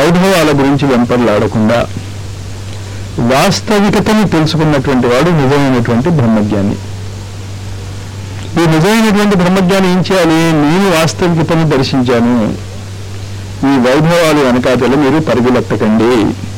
వైభవాల గురించి వెంపర్లాడకుండా వాస్తవికతని తెలుసుకున్నటువంటి వాడు నిజమైనటువంటి బ్రహ్మజ్ఞాని ఈ నిజమైనటువంటి బ్రహ్మజ్ఞాని ఏం చేయాలి నేను వాస్తవికతను దర్శించాను ఈ వైభవాలు వెనకాతలు మీరు పరుగులెత్తకండి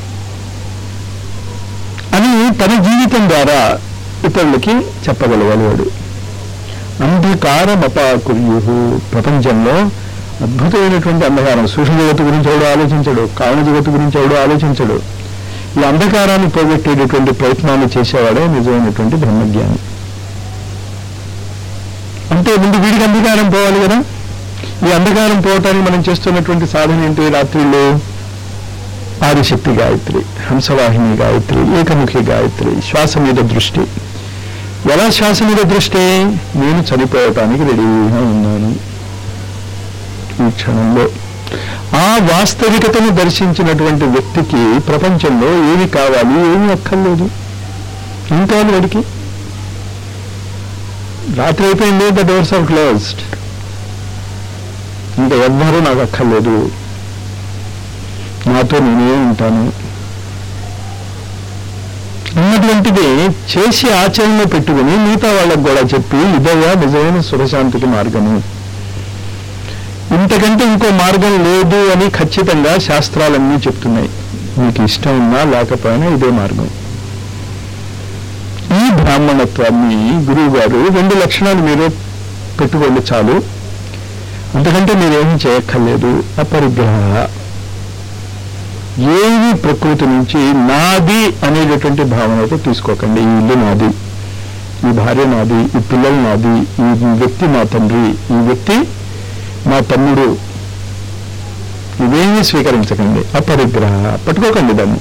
అని తన జీవితం ద్వారా ఇతరులకి చెప్పగలగాలి వాడు అంధకారమపాకుర్యు ప్రపంచంలో అద్భుతమైనటువంటి అంధకారం సూక్ష్మ జగత్తు గురించి ఎవడు ఆలోచించడు కారణ జగత్తు గురించి ఎవడు ఆలోచించడు ఈ అంధకారాన్ని పోగొట్టేటటువంటి ప్రయత్నాలు చేసేవాడే నిజమైనటువంటి బ్రహ్మజ్ఞాని అంటే ముందు వీడికి అంధకారం పోవాలి కదా ఈ అంధకారం పోవటానికి మనం చేస్తున్నటువంటి సాధన ఏంటి రాత్రిళ్ళు ఆదిశక్తి గాయత్రి హంసవాహిని గాయత్రి ఏకముఖి గాయత్రి శ్వాస మీద దృష్టి ఎలా శ్వాస మీద దృష్టి నేను చనిపోవటానికి రెడీగా ఉన్నాను ఈ క్షణంలో ఆ వాస్తవికతను దర్శించినటువంటి వ్యక్తికి ప్రపంచంలో ఏమి కావాలి ఏమి అక్కర్లేదు ఏం కావాలి వాడికి రాత్రి అయిపోయింది ద డోర్స్ ఆర్ క్లోజ్డ్ ఇంకా ఎవ్వరూ నాకు అక్కర్లేదు నాతో నేనే ఉంటాను అన్నటువంటిది చేసి ఆచరణలో పెట్టుకుని మిగతా వాళ్ళకు కూడా చెప్పి ఇదయ్యా నిజమైన సుఖశాంతికి మార్గము ఇంతకంటే ఇంకో మార్గం లేదు అని ఖచ్చితంగా శాస్త్రాలన్నీ చెప్తున్నాయి మీకు ఇష్టం ఉన్నా లేకపోయినా ఇదే మార్గం ఈ బ్రాహ్మణత్వాన్ని గురువు గారు రెండు లక్షణాలు మీరు పెట్టుకోండి చాలు అంతకంటే మీరేమీ చేయక్కర్లేదు అపరిగ్రహ ఏమి ప్రకృతి నుంచి నాది అనేటటువంటి భావనతో తీసుకోకండి ఈ ఇల్లు నాది ఈ భార్య నాది ఈ పిల్లలు నాది ఈ వ్యక్తి మా తండ్రి ఈ వ్యక్తి మా తమ్ముడు ఇవేమీ స్వీకరించకండి అపరిగ్రహ పట్టుకోకండి దాన్ని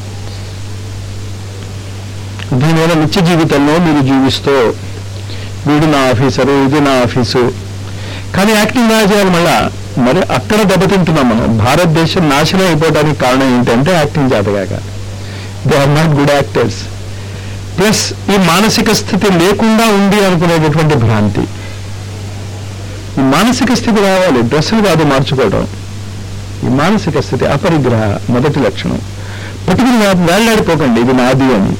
దీనివల్ల నిత్య జీవితంలో మీరు జీవిస్తూ వీడు నా ఆఫీసరు ఇది నా ఆఫీసు కానీ యాక్టింగ్ బాగా చేయాలి మళ్ళా మరి అక్కడ దెబ్బతింటున్నాం మనం భారతదేశం నాశనం అయిపోవడానికి కారణం ఏంటంటే యాక్టింగ్ చేతగాక they are not good actors plus ఈ మానసిక స్థితి లేకుండా ఉంది అనుకునేటటువంటి భ్రాంతి ఈ మానసిక స్థితి రావాలి డ్రెస్సులు కాదు మార్చుకోవడం ఈ మానసిక స్థితి అపరిగ్రహ మొదటి లక్షణం పట్టుకుని వే- వేళ్లాడిపోకండి ఇది నాది అని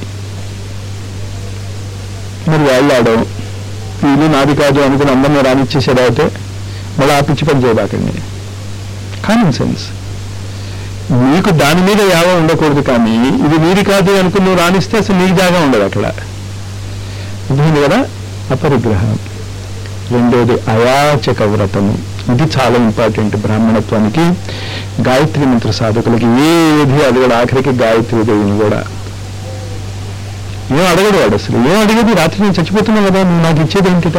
మరి వేళ్లాడడం ఈ ఇల్లు నాది కాదు అనుకుని అందరినీ రానిచ్చేసేది అయితే మళ్ళీ ఆ పిచ్చి పని చేయబాకండి కామన్ సెన్స్ మీకు దాని మీద యావ ఉండకూడదు కానీ ఇది నీది కాదు అనుకుని నువ్వు రాణిస్తే అసలు నీకు జాగా ఉండదు అక్కడ అర్థమైంది కదా అపరిగ్రహం రెండోది అయాచక వ్రతము ఇది చాలా ఇంపార్టెంట్ బ్రాహ్మణత్వానికి గాయత్రి మంత్ర సాధకులకి ఏది అడగడు ఆఖరికి గాయత్రి దేవిని కూడా ఏం అడగడు వాడు అసలు ఏం అడిగేది రాత్రి నేను చచ్చిపోతున్నావు కదా నువ్వు నాకు ఇచ్చేది ఏంటిట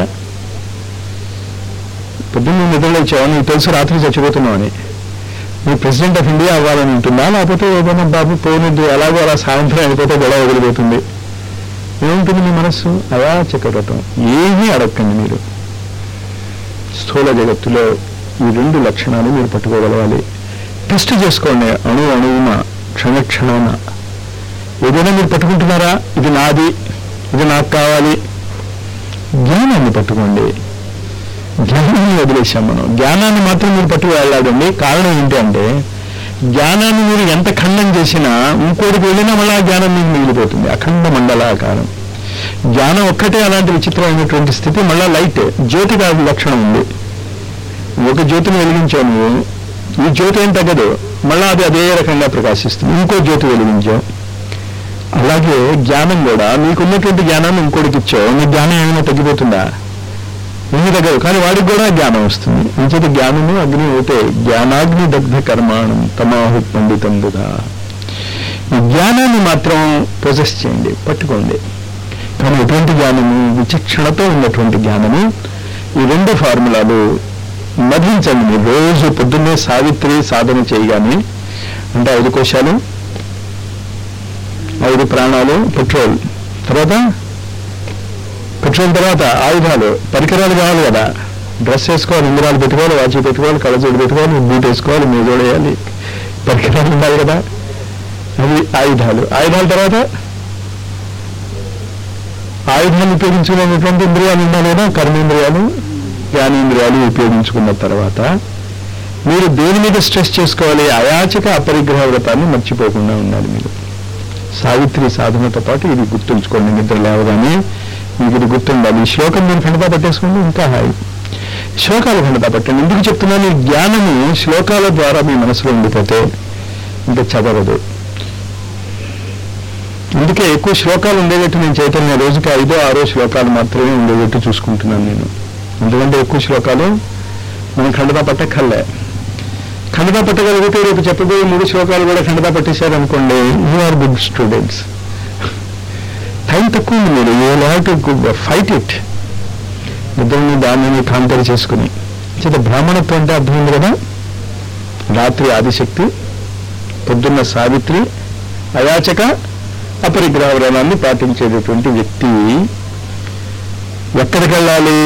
పొద్దున్న నువ్వు నిద్రలో ఇచ్చావు నీకు తెలుసు రాత్రి చచ్చిపోతున్నావు అని నువ్వు ప్రెసిడెంట్ ఆఫ్ ఇండియా అవ్వాలని ఉంటుందా లేకపోతే ఏదైనా బాబు పోనిద్దు ఎలాగో అలా సాయంత్రం అయిపోతే గొడవ వదిలిపోతుంది ఏముంటుంది మీ మనస్సు అయాచక వ్రతం ఏమీ అడగకండి మీరు స్థూల జగత్తులో ఈ రెండు లక్షణాలు మీరు పట్టుకోగలగాలి టెస్ట్ చేసుకోండి అణు అణువున క్షణక్షణాన ఏదైనా మీరు పట్టుకుంటున్నారా ఇది నాది ఇది నాకు కావాలి జ్ఞానాన్ని పట్టుకోండి జ్ఞానాన్ని వదిలేశాం మనం జ్ఞానాన్ని మాత్రం మీరు పట్టుకు వెళ్ళాడండి కారణం ఏంటి అంటే జ్ఞానాన్ని మీరు ఎంత ఖండం చేసినా ఇంకోటికి వెళ్ళినా మళ్ళీ ఆ జ్ఞానం మీకు మిగిలిపోతుంది అఖండ మండలాకారం జ్ఞానం ఒక్కటే అలాంటి విచిత్రమైనటువంటి స్థితి మళ్ళా లైట్ జ్యోతి కాదు లక్షణం ఉంది ఒక జ్యోతిని వెలిగించావు నువ్వు ఈ జ్యోతి ఏం తగ్గదు మళ్ళా అది అదే రకంగా ప్రకాశిస్తుంది ఇంకో జ్యోతి వెలిగించావు అలాగే జ్ఞానం కూడా మీకున్నటువంటి జ్ఞానాన్ని ఇంకోటికి ఇచ్చావు నీ జ్ఞానం ఏమైనా తగ్గిపోతుందా ఏమీ తగ్గదు కానీ వాడికి కూడా జ్ఞానం వస్తుంది అంచేత జ్ఞానము అగ్ని అవుతే జ్ఞానాగ్ని దగ్ధ కర్మాణం తమాహు పండితం బుధ ఈ జ్ఞానాన్ని మాత్రం పొజెస్ చేయండి పట్టుకోండి కానీ ఎటువంటి జ్ఞానము విచక్షణతో ఉన్నటువంటి జ్ఞానము ఈ రెండు ఫార్ములాలు మధించండి మీరు రోజు పొద్దున్నే సావిత్రి సాధన చేయగానే అంటే ఐదు కోశాలు ఐదు ప్రాణాలు పెట్రోల్ తర్వాత పెట్రోల్ తర్వాత ఆయుధాలు పరికరాలు కావాలి కదా డ్రెస్ వేసుకోవాలి ఉంగరాలు పెట్టుకోవాలి వాచి పెట్టుకోవాలి కళ్ళజోడు పెట్టుకోవాలి బూట్ వేసుకోవాలి మీజోడు వేయాలి పరికరాలు ఉండాలి కదా అవి ఆయుధాలు ఆయుధాల తర్వాత ఆయుధాలు ఉపయోగించుకునేటువంటి ఇంద్రియాలు ఉండాలి కదా కర్మేంద్రియాలు జ్ఞానేంద్రియాలు ఉపయోగించుకున్న తర్వాత మీరు దేని మీద స్ట్రెస్ చేసుకోవాలి అయాచక అపరిగ్రహ వ్రతాన్ని మర్చిపోకుండా ఉండాలి మీరు సావిత్రి సాధనతో పాటు ఇది గుర్తుంచుకోండి నిద్ర లేవగానే మీకు ఇది గుర్తుండాలి ఈ శ్లోకం మీరు ఖండతా పట్టేసుకుంటే ఇంకా హాయి శ్లోకాలు ఖండతా పట్టండి ఎందుకు చెప్తున్నాను ఈ జ్ఞానము శ్లోకాల ద్వారా మీ మనసులో ఉండిపోతే ఇంకా చదవదు అందుకే ఎక్కువ శ్లోకాలు ఉండేటట్టు నేను చైతన్య రోజుకి ఐదో ఆరో శ్లోకాలు మాత్రమే ఉండేటట్టు చూసుకుంటున్నాను నేను ఎందుకంటే ఎక్కువ శ్లోకాలు మనం ఖండతా పట్టక్కర్లే ఖండతా పట్టగలిగితే రేపు చెప్పబోయే మూడు శ్లోకాలు కూడా ఖండతా పట్టేశారనుకోండి you are good students time తక్కువ ఉంది మీరు you have to fight it నిద్రని దానిని కాంపేర్ చేసుకుని చేత బ్రాహ్మణత్వం అంటే అర్థమైంది కదా రాత్రి ఆదిశక్తి పొద్దున్న సావిత్రి అయాచక అపరిగ్రహ వ్రణాన్ని పాటించేటటువంటి వ్యక్తి ఎక్కడికి వెళ్ళాలి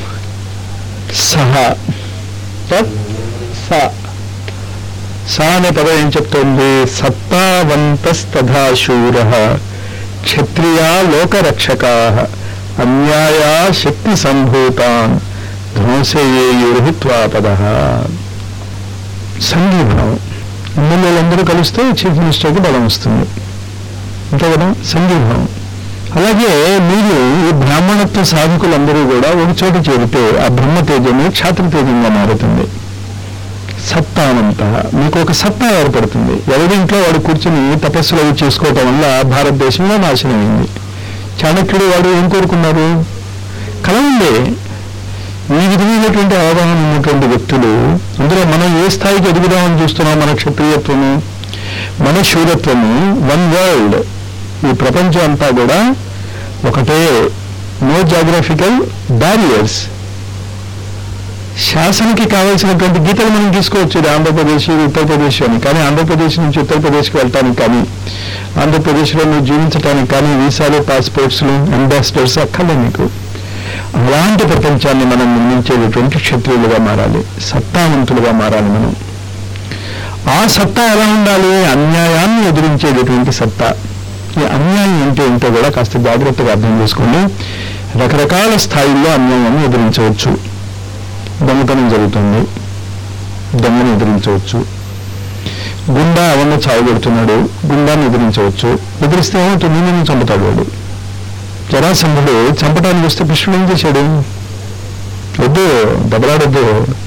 సహ తత్ స స అనే పదం ఏం చెప్తోంది సత్తావంతస్తథా శూర క్షత్రియా లోకరక్షకా అన్యాయా శక్తి సంభూతాన్ ధ్వంసేయుర్హిత్వాపద సంఘీభావం ఎమ్మెల్యేలందరూ కలిస్తే చీఫ్ మినిస్టర్కి బలం వస్తుంది అంతే కదా సంఘీభావం అలాగే మీరు ఈ బ్రాహ్మణత్వ సాధకులందరూ కూడా ఒక చోట చేరితే ఆ బ్రహ్మ తేజము క్షాత్ర తేజంగా మారుతుంది సత్తావంత మీకు ఒక సత్తా ఏర్పడుతుంది ఎవరింట్లో వాడు కూర్చుని తపస్సులు అవి చేసుకోవటం వల్ల భారతదేశంలో నాశనమైంది చాణక్యుడు వాడు ఏం కోరుకున్నారు కళ ఉండే ఈ విధమైనటువంటి అవగాహన ఉన్నటువంటి వ్యక్తులు అందులో మనం ఏ స్థాయికి ఎదుగుదామని చూస్తున్నాం మన క్షత్రియత్వము మన శూరత్వము వన్ వరల్డ్ ఈ ప్రపంచం అంతా కూడా ఒకటే నో జాగ్రఫికల్ బ్యారియర్స్ శాసనకి కావాల్సినటువంటి గీతలు మనం తీసుకోవచ్చు ఇది ఆంధ్రప్రదేశ్ ఇది ఉత్తరప్రదేశ్ అని కానీ ఆంధ్రప్రదేశ్ నుంచి ఉత్తరప్రదేశ్కి వెళ్ళటానికి కానీ ఆంధ్రప్రదేశ్లో నువ్వు జీవించడానికి కానీ వీసాలు పాస్పోర్ట్స్లు అంబాసిడర్స్ అక్కర్లే మీకు అలాంటి ప్రపంచాన్ని మనం నిర్మించేటటువంటి క్షత్రియులుగా మారాలి సత్తావంతులుగా మారాలి మనం ఆ సత్తా ఎలా ఉండాలి అన్యాయాన్ని ఎదిరించేటటువంటి సత్తా ఈ అన్యాయం ఏంటో ఏంటో కూడా కాస్త జాగ్రత్తగా అర్థం చేసుకోండి రకరకాల స్థాయిల్లో అన్యాయాన్ని ఎదిరించవచ్చు దొంగతనం జరుగుతుంది దొంగను ఎదిరించవచ్చు గుండా అవన్న చావు పెడుతున్నాడు గుండాన్ని ఎదిరించవచ్చు ఎదిరిస్తే ఏమవుతుంది నిన్ను చంపుతాడు వాడు జరాసంధుడు చంపడానికి వస్తే కృష్ణుడు ఏం చేశాడు వద్దు దెబ్బలాడొద్దు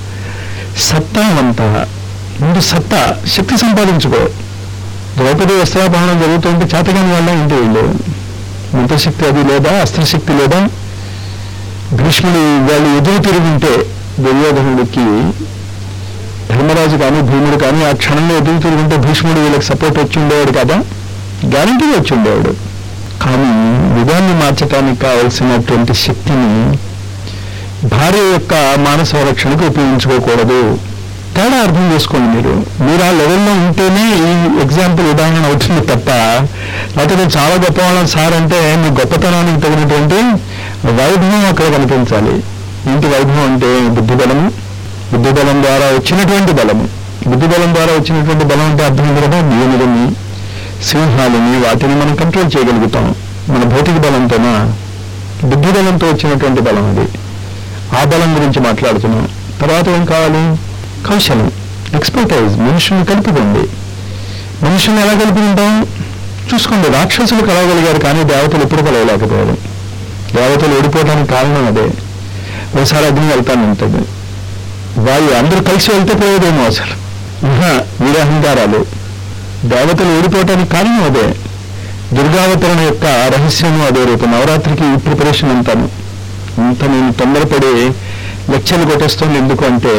సత్తావంత ముందు సత్తా శక్తి సంపాదించుకో ద్రౌపది వస్త్రాపహరణం జరుగుతుంటే చేతగాని వాళ్ళ ఇంటి వీళ్ళు మంత్రశక్తి అది లేదా అస్త్రశక్తి లేదా భీష్ముడు వాళ్ళు ఎదురు తిరుగుంటే దుర్యోధనుడికి ధర్మరాజు కానీ భీముడు కానీ ఆ క్షణంలో ఎదురు తిరుగుంటే భీష్ముడు వీళ్ళకి సపోర్ట్ వచ్చి ఉండేవాడు కదా గ్యారంటీగా వచ్చి ఉండేవాడు కానీ యుగాన్ని మార్చడానికి కావలసినటువంటి శక్తిని భార్య యొక్క మానస రక్షణకు ఉపయోగించుకోకూడదు తేడా అర్థం చేసుకోండి మీరు మీరు ఆ లెవెల్లో ఉంటేనే ఈ ఎగ్జాంపుల్ ఉదాహరణ అవుతుంది తప్ప లేకపోతే నేను చాలా గొప్పవాళ్ళం సార్ అంటే మీ గొప్పతనానికి తగినటువంటి వైభవం అక్కడ కనిపించాలి ఇంటి వైభవం అంటే బుద్ధి బలము బుద్ధి బలం ద్వారా వచ్చినటువంటి బలము బుద్ధి బలం ద్వారా వచ్చినటువంటి బలం అంటే అర్థం ఏంటి కదా ఏనుగుని సింహాలని వాటిని మనం కంట్రోల్ చేయగలుగుతాం మన భౌతిక బలంతోనా బుద్ధి బలంతో వచ్చినటువంటి బలం అది ఆ బలం గురించి మాట్లాడుతున్నాం తర్వాత ఏం కావాలి కౌశలం ఎక్స్పర్టైజ్ మనుషుల్ని కలుపుకోండి మనుషుల్ని ఎలా కలుపుకుంటాం చూసుకోండి రాక్షసులు కలవగలిగారు కానీ దేవతలు ఎప్పుడు కలవలేకపోయారు దేవతలు ఓడిపోవడానికి కారణం అదే ఒకసారి అగ్ని వెళ్తాను ఉంటుంది వాళ్ళు అందరూ కలిసి వెళ్తే పోయేదేమో అసలు ఇంకా వీరహంకారాలు దేవతలు ఓడిపోవటానికి కారణం అదే దుర్గావతరణ యొక్క రహస్యము అదే రేపు నవరాత్రికి ఈ ప్రిపరేషన్ అంతాను ఇంత నేను తొందరపడి లెక్చర్లు కొట్టేస్తుంది ఎందుకు అంటే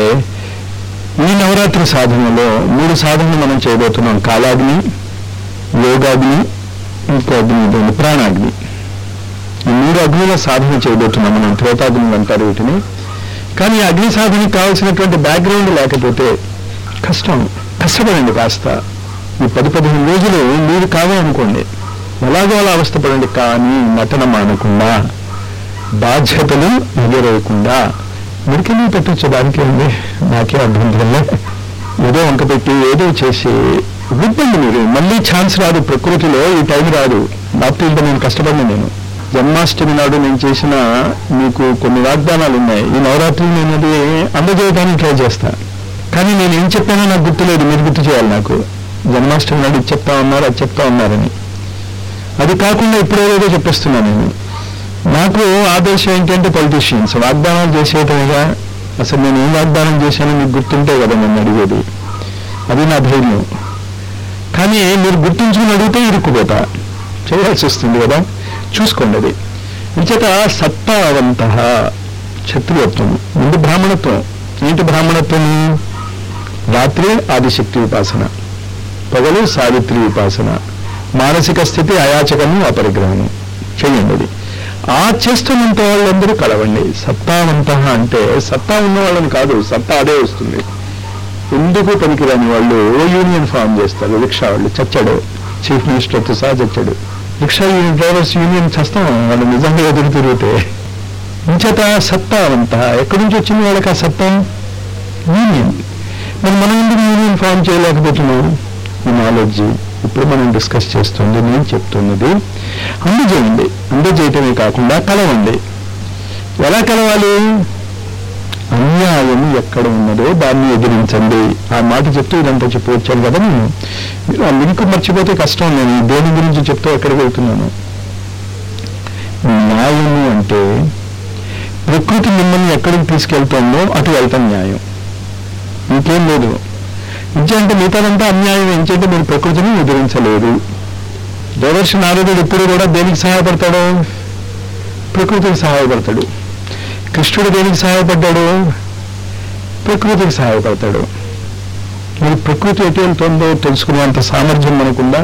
ఈ నవరాత్రి సాధనలో మూడు సాధనలు మనం చేయబోతున్నాం కాలాగ్ని యోగాగ్ని ఇంకో అగ్ని ఇదండి, ప్రాణాగ్ని ఈ మూడు అగ్నుల సాధన చేయబోతున్నాం మనం త్రేతాగ్నులు అంటారు వీటిని కానీ ఈ అగ్ని సాధనకి కావాల్సినటువంటి బ్యాక్గ్రౌండ్ లేకపోతే కష్టం కష్టపడండి కాస్త ఈ పది పదిహేను రోజులు మీరు కావాలనుకోండి ఎలాగో అలా అవస్థపడండి కానీ నటన మానకుండా బాధ్యతలు ఎగరేయకుండా మురికిని పెట్టచ్చు దానికి ఉంది నాకే అభ్యంతరంలే ఏదో వంక పెట్టి ఏదో చేసి విప్పండి మీరు మళ్ళీ ఛాన్స్ రాదు ప్రకృతిలో ఈ టైం రాదు డాక్టర్ ఇంత నేను కష్టపడిన నేను జన్మాష్టమి నాడు నేను చేసిన మీకు కొన్ని వాగ్దానాలు ఉన్నాయి ఈ నవరాత్రి నేను అది అందజేయడానికి ట్రై చేస్తా కానీ నేను ఏం చెప్పానో నాకు గుర్తులేదు మీరు గుర్తు చేయాలి నాకు జన్మాష్టమి నాడు ఇది చెప్తా ఉన్నారు అది చెప్తా ఉన్నారని అది కాకుండా ఇప్పుడు ఏదో చెప్పేస్తున్నాను నేను నాకు ఆదర్శం ఏంటంటే పొలిటీషియన్స్ వాగ్దానాలు చేసేయటమేగా అసలు నేను ఏం వాగ్దానం చేశానో మీకు గుర్తుంటే కదా నన్ను అడిగేది అది నా ధైర్యం కానీ మీరు గుర్తుంచుకుని అడిగితే ఇరుక్కుపోతా చేయాల్సి వస్తుంది కదా చూసుకోండి అది ఇంచేత సత్తావంత క్షత్రియత్వం ముందు బ్రాహ్మణత్వం ఏంటి బ్రాహ్మణత్వం రాత్రి ఆదిశక్తి ఉపాసన పగలు సావిత్రి ఉపాసన మానసిక స్థితి అయాచకము అపరిగ్రహము చెయ్యండి అది ఆ చేస్తున్నంత వాళ్ళందరూ కలవండి సత్తావంత అంటే సత్తా ఉన్న వాళ్ళని కాదు సత్తా అదే వస్తుంది ఎందుకు పనికిరాని వాళ్ళు ఓ యూనియన్ ఫామ్ చేస్తారు రిక్షా వాళ్ళు చచ్చాడు చీఫ్ మినిస్టర్తో సహా చచ్చాడు రిక్షా యూనియన్ డ్రైవర్స్ యూనియన్ చేస్తాం వాళ్ళు నిజంగా ఎదురు తిరిగితే ఇంచేత సత్తావంత ఎక్కడి నుంచి వచ్చింది వాళ్ళకి ఆ సత్తా యూనియన్ మరి మనం ఎందుకు యూనియన్ ఫామ్ చేయలేకపోతున్నాం ఈ నాలెడ్జ్ ఇప్పుడు మనం డిస్కస్ చేస్తుంది నేను చెప్తున్నది అందజేయండి అందజేయటమే కాకుండా కలవండి ఎలా కలవాలి అన్యాయం ఎక్కడ ఉన్నదో దాన్ని ఎదిరించండి ఆ మాట చెప్తూ ఇదంతా చెప్పి వచ్చాను కదా నేను మీరు ఆ లింక్ మర్చిపోతే కష్టం నేను దేని గురించి చెప్తూ ఎక్కడికి వెళ్తున్నాను న్యాయము అంటే ప్రకృతి మిమ్మల్ని ఎక్కడికి తీసుకెళ్తుందో అటు వెళ్తాం న్యాయం ఇంకేం లేదు ఇంకేంటే మిగతాదంతా అన్యాయం ఏంటంటే మీరు ప్రకృతిని ఎదిరించలేదు దేవర్షి నారదుడు ఎప్పుడు కూడా దేనికి సహాయపడతాడు ప్రకృతికి సహాయపడతాడు కృష్ణుడు దేనికి సహాయపడ్డాడు ప్రకృతికి సహాయపడతాడు మరి ప్రకృతి ఎటు వెళ్తుందో తెలుసుకునేంత సామర్థ్యం మనకుందా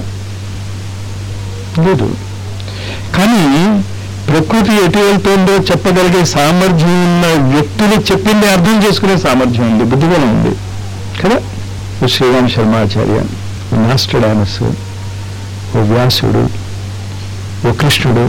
లేదు కానీ ప్రకృతి ఎటు వెళ్తుందో చెప్పగలిగే సామర్థ్యం ఉన్న వ్యక్తులు చెప్పింది అర్థం చేసుకునే సామర్థ్యం ఉంది బుద్ధిబలం ఉంది కదా ఓ శ్రీరామ్ శర్మాచార్య ఓ నాస్టడానస్ ఓ వ్యాసుడు ఓ కృష్ణుడు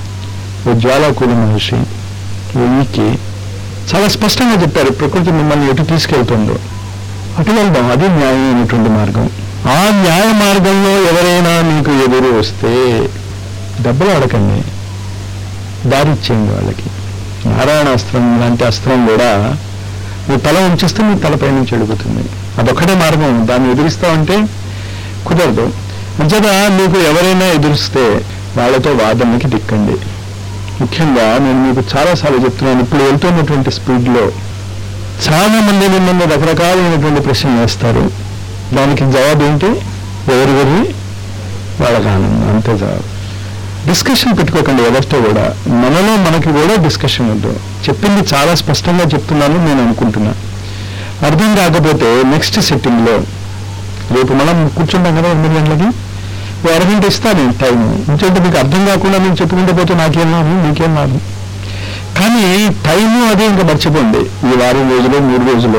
ఓ జ్వాలాకూల మహర్షి ఓ ఈకే చాలా స్పష్టంగా చెప్పారు ప్రకృతి మిమ్మల్ని ఎటు తీసుకెళ్తుందో అటు వెళ్దాం అది న్యాయమైనటువంటి మార్గం ఆ న్యాయ మార్గంలో ఎవరైనా మీకు ఎదురు వస్తే దెబ్బలు ఆడకండి దారిచ్చేయండి వాళ్ళకి నారాయణ అస్త్రం లాంటి అస్త్రం కూడా మీ తల ఉంచేస్తే మీ తలపై నుంచి అడుగుతుంది అదొక్కటే మార్గం దాన్ని ఎదిరిస్తామంటే కుదరదు అంచేత మీకు ఎవరైనా ఎదురిస్తే వాళ్ళతో వాదనకి దిక్కండి ముఖ్యంగా నేను మీకు చాలాసార్లు చెప్తున్నాను ఇప్పుడు వెళ్తున్నటువంటి స్పీడ్లో చాలా మంది మిమ్మల్ని రకరకాలైనటువంటి ప్రశ్నలు వేస్తారు దానికి జవాబు ఏంటి ఎవరివరి వాళ్ళకి ఆనందం అంతే జవాబు డిస్కషన్ పెట్టుకోకండి ఎవరితో కూడా మనలో మనకి కూడా డిస్కషన్ వద్దు చెప్పింది చాలా స్పష్టంగా చెప్తున్నాను నేను అనుకుంటున్నా అర్థం కాకపోతే నెక్స్ట్ సెట్టింగ్లో రేపు మనం కూర్చుంటాం కదా ఎనిమిది గంటలకి ఓ అరగంట ఇస్తా నేను టైం ఎందుకంటే మీకు అర్థం కాకుండా నేను చెప్పుకుంటూ పోతే నాకేం లాభం మీకేం లాభం కానీ టైము అది ఇంకా మర్చిపోండి ఈ వారం రోజులు మూడు రోజులు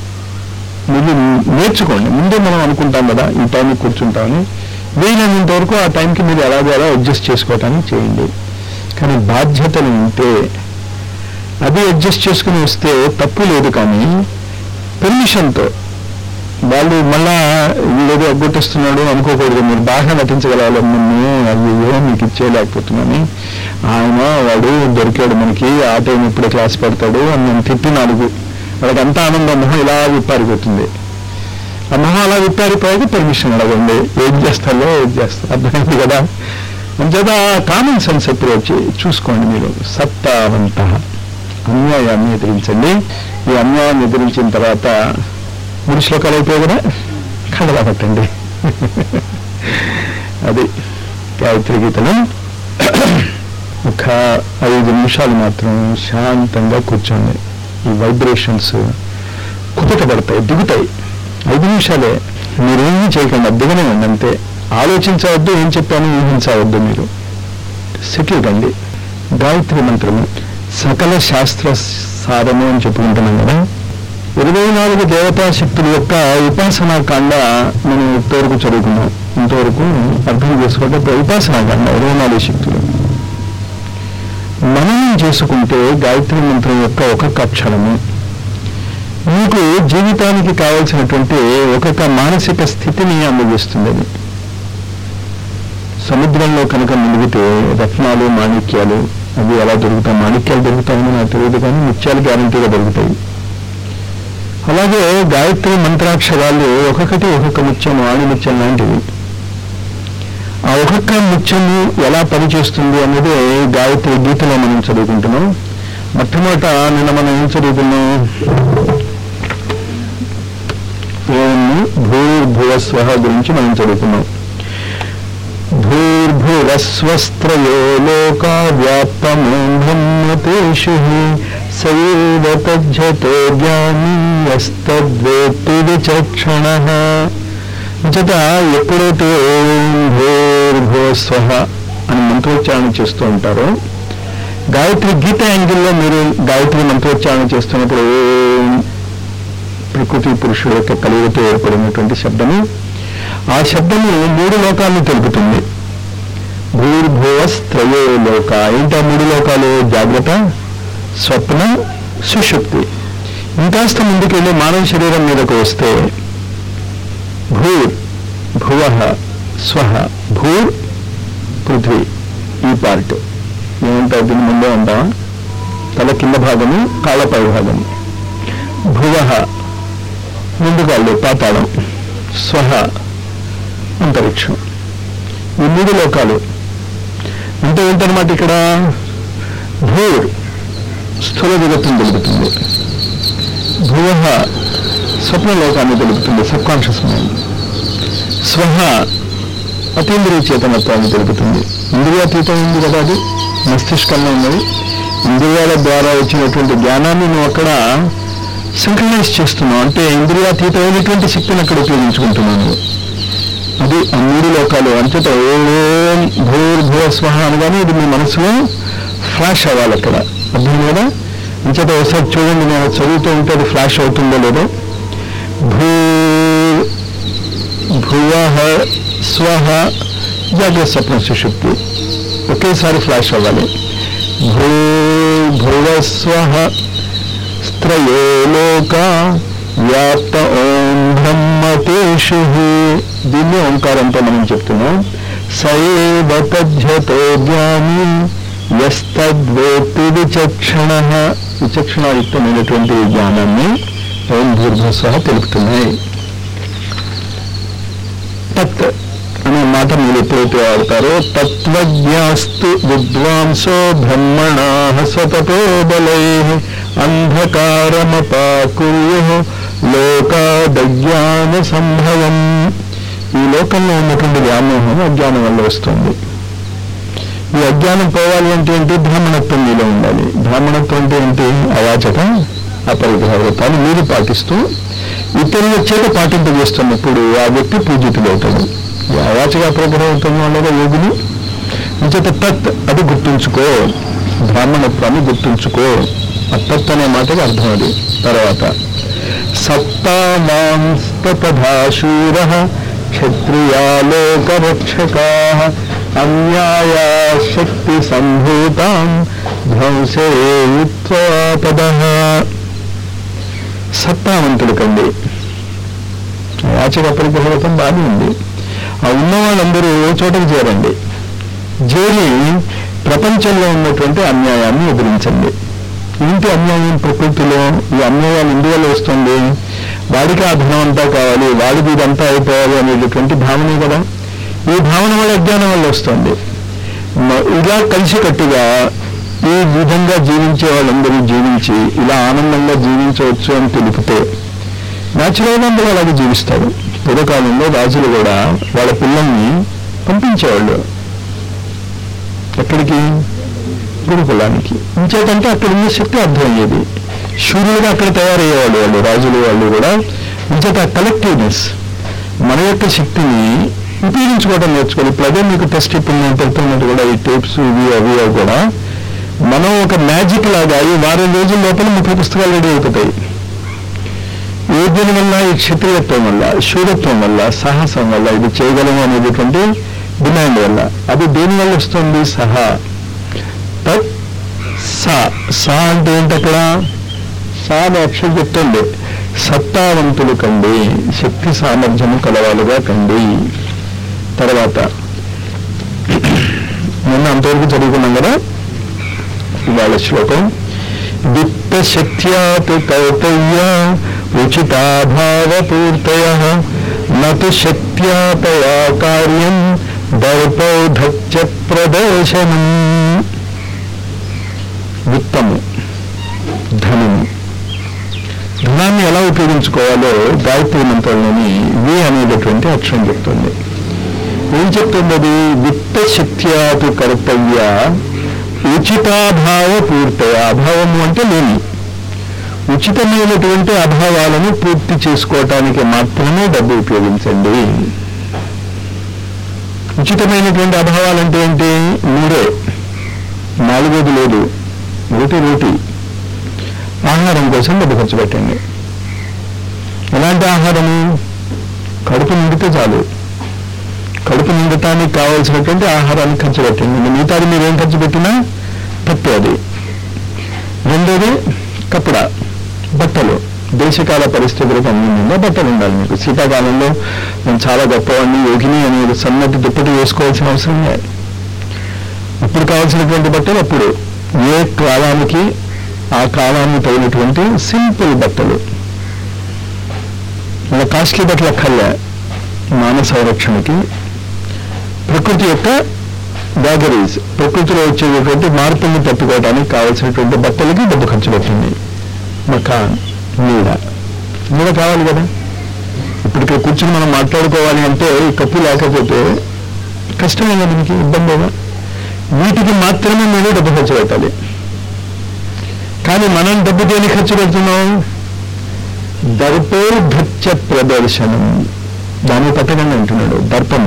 మీరు నేర్చుకోండి ముందే మనం అనుకుంటాం కదా ఈ టైంకి కూర్చుంటామని వీలైనంత వరకు ఆ టైంకి మీరు ఎలాగో అలా అడ్జస్ట్ చేసుకోవటానికి చేయండి కానీ బాధ్యతలు ఉంటే అది అడ్జస్ట్ చేసుకుని వస్తే తప్పు లేదు కానీ పెర్మిషన్తో వాళ్ళు మళ్ళా వీడేదో అగ్గొట్టిస్తున్నాడు అనుకోకూడదు మీరు బాగా నటించగలగాలి నన్ను అయ్యో మీకు ఇచ్చేయలేకపోతున్నాను ఆయన వాడు దొరికాడు మనకి ఆ టైం ఇప్పుడే క్లాస్ పెడతాడు అని నేను తిప్పి నాలుగు వాళ్ళకి అంత ఆనందం మొహం ఇలా విప్పారిపోతుంది ఆ మొహం అలా విప్పారిపోయాక పర్మిషన్ అడగండి ఏం చేస్తారో ఏం చేస్తారు అర్థమైంది కదా అంచేత కామన్ సెన్స్ అప్రోచ్ చూసుకోండి మీరు సత్తావంత అన్యాయాన్ని ఎదిరించండి ఈ అన్యాయాన్ని ఎదిరించిన తర్వాత మూడు శ్లోకాలు అయిపోయాయి కదా కళ్ళలా పట్టండి అది గాయత్రి గీతను ఒక ఐదు నిమిషాలు మాత్రం శాంతంగా కూర్చోండి ఈ వైబ్రేషన్స్ కుదుటపడతాయి దిగుతాయి ఐదు నిమిషాలే మీరేమీ చేయకండి అది దిగనివ్వండి అంతే ఆలోచించవద్దు ఏం చెప్పాను ఊహించవద్దు మీరు సెటిల్ కండి గాయత్రి మంత్రము సకల శాస్త్ర సారము అని చెప్పుకుంటున్నాం కదా ఇరవై నాలుగు దేవతా శక్తుల యొక్క ఉపాసనా కాండ మనం ఇంతవరకు చదువుకున్నాం ఇంతవరకు అర్థం చేసుకుంటే ఇప్పుడు ఉపాసనా కాండ ఇరవై నాలుగు శక్తులు మననం చేసుకుంటే గాయత్రి మంత్రం యొక్క ఒక్కొక్క అక్షరము మీకు జీవితానికి కావలసినటువంటి ఒక్కొక్క మానసిక స్థితిని అందజేస్తుంది అది సముద్రంలో కనుక మునిగితే రత్నాలు మాణిక్యాలు అవి ఎలా దొరుకుతాయి మాణిక్యాలు దొరుకుతాయని నాకు తెలియదు కానీ ముత్యాలు గ్యారంటీగా దొరుకుతాయి అలాగే గాయత్రి మంత్రాక్షరాలు ఒక్కొక్కటి ఒక్కొక్క ముత్యం ఆణి ముత్యం లాంటివి ఆ ఒక్కొక్క ముత్యము ఎలా పనిచేస్తుంది అన్నది గాయత్రి గీతలో మనం చదువుకుంటున్నాం మొట్టమొదట నిన్న మనం ఏం చదువుకున్నాం ఓం భూర్భువస్వ గురించి మనం చదువుకున్నాం భూర్భువస్వస్త్రయో లోకా వ్యాప్తమోహమ్మతేషు సైవ తజ్జతో జ్ఞాని యస్తద్వేత్తి విచక్షణ చేత ఎప్పుడైతే ఓం భూర్భువస్వ అని మంత్రోచ్చారణ చేస్తూ ఉంటారో గాయత్రి గీత యాంగిల్లో మీరు గాయత్రి మంత్రోచ్చారణ చేస్తున్నప్పుడు ఓం ప్రకృతి పురుషుల యొక్క కలిగితో ఏర్పడినటువంటి శబ్దము ఆ శబ్దము మూడు లోకాలను తెలుపుతుంది భూర్భువస్త్రయో లోక ఏంటి ఆ మూడు లోకాలు జాగ్రత్త స్వప్న సుషుప్తి ఇంకాస్త ముందుకెళ్ళి మానవ శరీరం మీదకు వస్తే భూర్ భువ స్వహ భూర్ పృథ్వీ ఈ పార్ట్ ఏమంటారు దీని ముందే ఉంటామా తల కింద భాగము కాళ్ళ పై భాగము భువ ముందుకాళ్ళు పాతాళం స్వహ అంతరిక్షం ఈ మూడు లోకాలు అంటే ఏంటనమాట ఇక్కడ భూర్ స్థూల జగత్తును తెలుపుతుంది భువ స్వప్న లోకాన్ని తెలుపుతుంది సబ్ కాన్షియస్ మైండ్ స్వహ అతీంద్రియ చేతనత్వాన్ని తెలుపుతుంది ఇంద్రియాతీతం ఉంది కదా అది మస్తిష్కంలో ఉన్నది ఇంద్రియాల ద్వారా వచ్చినటువంటి జ్ఞానాన్ని నువ్వు అక్కడ సింక్రనైజ్ చేస్తున్నావు అంటే ఇంద్రియాతీతమైనటువంటి శక్తిని అక్కడ ఉపయోగించుకుంటున్నాను అది ఆ మూడు లోకాలు అంతటా ఓం భూర్భువ స్వహ అనగానే ఇది మీ మనసులో ఫ్లాష్ అవ్వాలి అక్కడ అర్థం కదా అంచేత ఒకసారి చూడండి నేను చదువుతూ ఉంటే అది ఫ్లాష్ అవుతుందో లేదో భూ భువ స్వహ జాగ్రత్త స్వప్న సుషుప్తి ఒకేసారి ఫ్లాష్ అవ్వాలి భూ భువ స్వహ స్త్రయో లోక వ్యాప్త ఓం బ్రహ్మతేషు దీన్ని ఓంకారంతో మనం చెప్తున్నాం సైవ తజ్జతో జ్ఞాని ఎస్తద్వేత్తి విచక్షణ విచక్షణాయుక్తమైనటువంటి జ్ఞానాన్ని ఓం భూర్భస్వ తెలుపుతున్నాయి తత్ అనే మాట మీరు ఎప్పుడైతే వాడతారో తత్వజ్ఞాస్తు విద్వాంసో బ్రహ్మణా స్వతతో బలై అంధకారమపాకుర్యు లోకాదజ్ఞాన సంభవం ఈ లోకంలో ఉన్నటువంటి వ్యామోహం అజ్ఞానం వల్ల వస్తుంది ఈ అజ్ఞానం పోవాలి అంటే ఏంటి బ్రాహ్మణత్వం మీలో ఉండాలి బ్రాహ్మణత్వం అంటే ఏంటి అవాచక అపరిగ్రహ వ్రతాన్ని మీరు పాటిస్తూ ఇతరుల చేత పాటింపజేస్తున్నప్పుడు ఆ వ్యక్తి పూజితుడవుతాడు ఈ అవాచక అపరిగ్రహ వ్రతం వల్ల యోగులు ఇంచేత తత్ అది గుర్తుంచుకో బ్రాహ్మణత్వాన్ని గుర్తుంచుకో ఆ తత్ అనే మాటకి అర్థం అది తర్వాత సప్తామాంస్తపధాశూర క్షత్రియాలోకరక్షకా అన్యాయా శక్తి సంభూతాం ధ్వంసే పద సత్తావంతుడు కండి యాచక పరిగ్రహం బాగానే ఉంది ఆ ఉన్న వాళ్ళందరూ ఓ చోటకి చేరండి చేరి ప్రపంచంలో ఉన్నటువంటి అన్యాయాన్ని ఎదిరించండి ఏంటి అన్యాయం ప్రకృతిలో ఈ అన్యాయం ఇండియాలో వస్తుంది వాడికి ఆ ధనం అంతా కావాలి వాడికి ఇదంతా అయిపోవాలి అనేటటువంటి భావనే కదా ఈ భావన వల్ల అజ్ఞానం వల్ల వస్తుంది మ- ఇలా కలిసికట్టుగా ఈ విధంగా జీవించే వాళ్ళందరూ జీవించి ఇలా ఆనందంగా జీవించవచ్చు అని తెలిపితే న్యాచురల్గా అందరూ అలాగే జీవిస్తారు పూర్వకాలంలో రాజులు కూడా వాళ్ళ పిల్లల్ని పంపించేవాళ్ళు ఎక్కడికి గురుకులానికి ఇంచేతంటే అక్కడ ఉన్న శక్తి అర్థమయ్యేది శూరులుగా అక్కడ తయారయ్యేవాళ్ళు వాళ్ళు రాజులు వాళ్ళు కూడా ఇంచేత కలెక్టివ్నెస్ మన యొక్క శక్తిని ఉపయోగించుకోవడం నేర్చుకోవాలి ఇప్పుడు అదే మీకు టెస్ట్ ఇప్పుడు నేను పెడుతున్నట్టు కూడా ఈ టేప్స్ ఇవి అవి అవి కూడా మనం ఒక మ్యాజిక్ లాగా ఈ వారం రోజుల లోపల ముప్పై పుస్తకాలు రెడీ అయిపోతాయి ఏ దీని వల్ల ఈ క్షత్రియత్వం వల్ల శూరత్వం వల్ల సాహసం వల్ల ఇది చేయగలము అనేటటువంటి డిమాండ్ వల్ల అది దేని వల్ల వస్తుంది సహా తత్ సా సా అంటే ఏంటి అక్కడ సా అనే అక్షరం చెప్తుంది సత్తావంతులు కండి శక్తి సామర్థ్యము కలవాలుగా కండి తర్వాత నిన్న అంతవరకు చదువుకున్నాం కదా ఇవాళ శ్లోకం విత్త శక్త్యాత్ కౌతయ్య ఉచితాభావపూర్తయ నతు శక్త్యాతయా కార్యం దర్పౌధత్య ప్రదర్శనం విత్తము ధనము ధనాన్ని ఎలా ఉపయోగించుకోవాలో గాయత్రి మంత్రంలోని వి అనేటటువంటి అక్షరం చెప్తుంది ఏం చెప్తుంది అది విత్త శక్త్యాతు కర్తవ్య ఉచితాభావ పూర్తయ అభావము అంటే లేని ఉచితమైనటువంటి అభావాలను పూర్తి చేసుకోవటానికి మాత్రమే డబ్బు ఉపయోగించండి ఉచితమైనటువంటి అభావాలంటే ఏంటి మూడే నాలుగోది లేదు రోటి రోటి ఆహారం కోసం డబ్బు ఖర్చు పెట్టండి ఎలాంటి ఆహారము కడుపు నిండితే చాలు కడుపు నిండటానికి కావాల్సినటువంటి ఆహారాన్ని ఖర్చు పెట్టండి మిగతాది మీరు ఏం ఖర్చు పెట్టినా తప్పు అది రెండోది కప్పుడ బట్టలు దేశకాల పరిస్థితులకు అనుగుణంగా బట్టలు ఉండాలి మీకు శీతాకాలంలో నేను చాలా గొప్పవాడిని యోగిని అనేది సన్నటి దుప్పటి వేసుకోవాల్సిన అవసరం లేదు ఇప్పుడు కావాల్సినటువంటి బట్టలు అప్పుడు ఏ కాలానికి ఆ కాలానికి తగినటువంటి సింపుల్ బట్టలు ఇలా కాస్ట్లీ బట్టలు అక్కర్లే మాన సంరక్షణకి ప్రకృతి యొక్క బ్యాగరీస్ ప్రకృతిలో వచ్చేటటువంటి మార్పుల్ని తట్టుకోవడానికి కావాల్సినటువంటి బట్టలకి డబ్బు ఖర్చు పెట్టింది మకాన్ నీడ నీడ కావాలి కదా ఇప్పుడు ఇక్కడ కూర్చొని మనం మాట్లాడుకోవాలి అంటే ఈ కప్పు లేకపోతే కష్టమే కదా మీకు ఇబ్బందిగా వీటికి మాత్రమే మీరు డబ్బు ఖర్చు పెట్టాలి కానీ మనం డబ్బు దేని ఖర్చు పెడుతున్నాం దర్పోర్ధత్య ప్రదర్శనం దాన్ని పట్టకండి అంటున్నాడు దర్పము